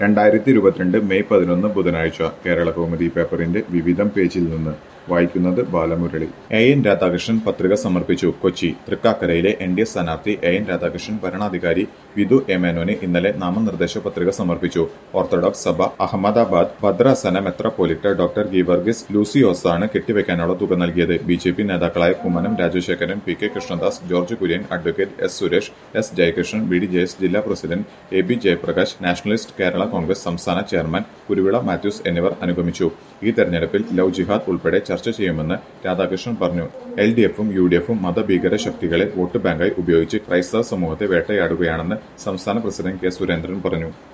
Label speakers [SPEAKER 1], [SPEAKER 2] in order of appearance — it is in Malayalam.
[SPEAKER 1] രണ്ടായിരത്തി ഇരുപത്തിരണ്ട് മെയ് പതിനൊന്ന് ബുധനാഴ്ച കേരള കൗമുദി പേപ്പറിന്റെ വിവിധം പേജിൽ നിന്ന് വായിക്കുന്നത് ബാലമുരളി എ എൻ രാധാകൃഷ്ണൻ പത്രിക സമർപ്പിച്ചു കൊച്ചി തൃക്കാക്കരയിലെ എൻ ഡി എ സ്ഥാനാർത്ഥി എ എൻ രാധാകൃഷ്ണൻ ഭരണാധികാരി വിധു എ മേനോന് ഇന്നലെ നാമനിർദ്ദേശ പത്രിക സമർപ്പിച്ചു ഓർത്തഡോക്സ് സഭ അഹമ്മദാബാദ് ഭദ്രാസന മെത്രാപ്പൊലിറ്റ ഡോക്ടർ ഗീവർഗിസ് ലൂസിയോസാണ് കെട്ടിവെക്കാനുള്ള തുക നൽകിയത് ബി ജെ പി നേതാക്കളായ Kummanam Rajasekharan P K Krishnadas George Kurian advocate S Suresh S Jayakrishnan B D ജയസ് ജില്ലാ president A B Jayaprakash nationalist Kerala Congress സംസ്ഥാന ചെയർമാൻ കുരുവിള മാത്യൂസ് എന്നിവർ അനുഗമിച്ചു ഈ തെരഞ്ഞെടുപ്പിൽ ലവ് ജിഹാദ് ഉൾപ്പെടെ ചർച്ച ചെയ്യുമെന്ന് രാധാകൃഷ്ണൻ പറഞ്ഞു എൽ ഡി എഫും യു ഡി എഫും മതഭീകര ശക്തികളെ വോട്ട് ബാങ്കായി ഉപയോഗിച്ച് ക്രൈസ്തവ സമൂഹത്തെ വേട്ടയാടുകയാണെന്ന് സംസ്ഥാന പ്രസിഡന്റ് കെ സുരേന്ദ്രൻ പറഞ്ഞു